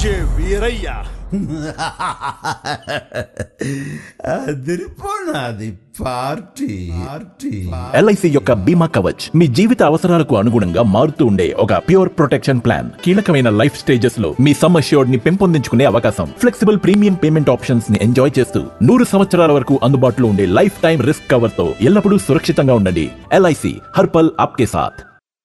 RJ Veerayya అదిరిపోనాది party party LIC యొక్క బీమా కవచ్ మీ జీవిత అవసరాలకు అనుగుణంగా మారుతూ ఉండే ఒక ప్యూర్ ప్రొటెక్షన్ ప్లాన్ కీలకమైన లైఫ్ స్టేజెస్ లో మీ సమ్ అష్యూర్డ్ ని పెంపొందించుకునే అవకాశం ఫ్లెక్సిబుల్ ప్రీమియం పేమెంట్ ఆప్షన్స్ ని ఎంజాయ్ చేస్తూ నూరు సంవత్సరాల వరకు అందుబాటులో ఉండే లైఫ్ టైం రిస్క్ కవర్ తో ఎల్లప్పుడూ సురక్షితంగా ఉండండి ఎల్ఐసి హర్పల్ ఆప్కే సాథ్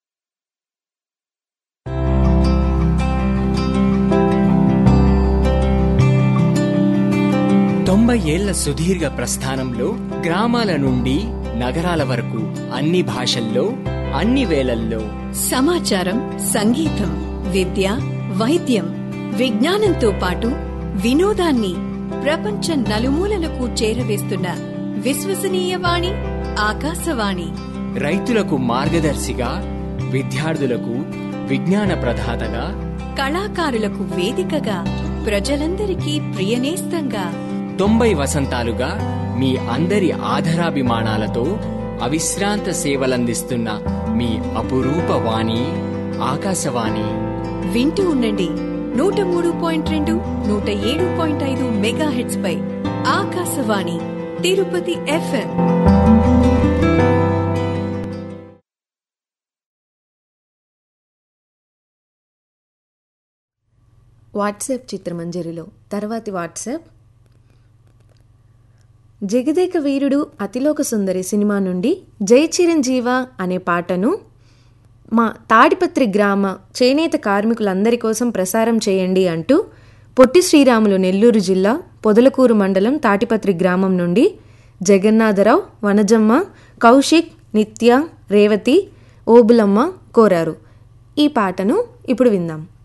తొంభై ఏళ్ల సుదీర్ఘ ప్రస్థానంలో గ్రామాల నుండి నగరాల వరకు అన్ని భాషల్లో అన్ని వేళల్లో సమాచారం సంగీతం విద్య వైద్యం విజ్ఞానంతో పాటు వినోదాన్ని ప్రపంచం నలుమూలలకు చేరవేస్తున్న విశ్వసనీయ వాణి ఆకాశవాణి రైతులకు మార్గదర్శిగా విద్యార్థులకు విజ్ఞాన ప్రదాతగా కళాకారులకు వేదికగా ప్రజలందరికీ ప్రియనేస్తంగా తొంభై వసంతాలుగా మీ అందరి ఆధరాభిమానాలతో అవిశ్రాంత సేవలందిస్తున్న మీ అపురూప వాణి ఆకాశవాణి వింటూ ఉండండి నూట మూడు పాయింట్ రెండు నూట ఏడు పాయింట్ ఐదు మెగా హెడ్స్ పై ఆకాశవాణి తిరుపతి ఎఫ్ఎం వాట్సాప్ చిత్రమంజరిలో తర్వాతి వాట్సాప్ జగదేక వీరుడు అతిలోక సుందరి సినిమా నుండి జై చిరంజీవ అనే పాటను మా తాడిపత్రి గ్రామ చేనేత కార్మికులందరి కోసం ప్రసారం చేయండి అంటూ పొట్టి శ్రీరాములు నెల్లూరు జిల్లా పొదలకూరు మండలం తాటిపత్రి గ్రామం నుండి జగన్నాథరావు వనజమ్మ కౌశిక్ నిత్య రేవతి ఓబులమ్మ కోరారు ఈ పాటను ఇప్పుడు విందాం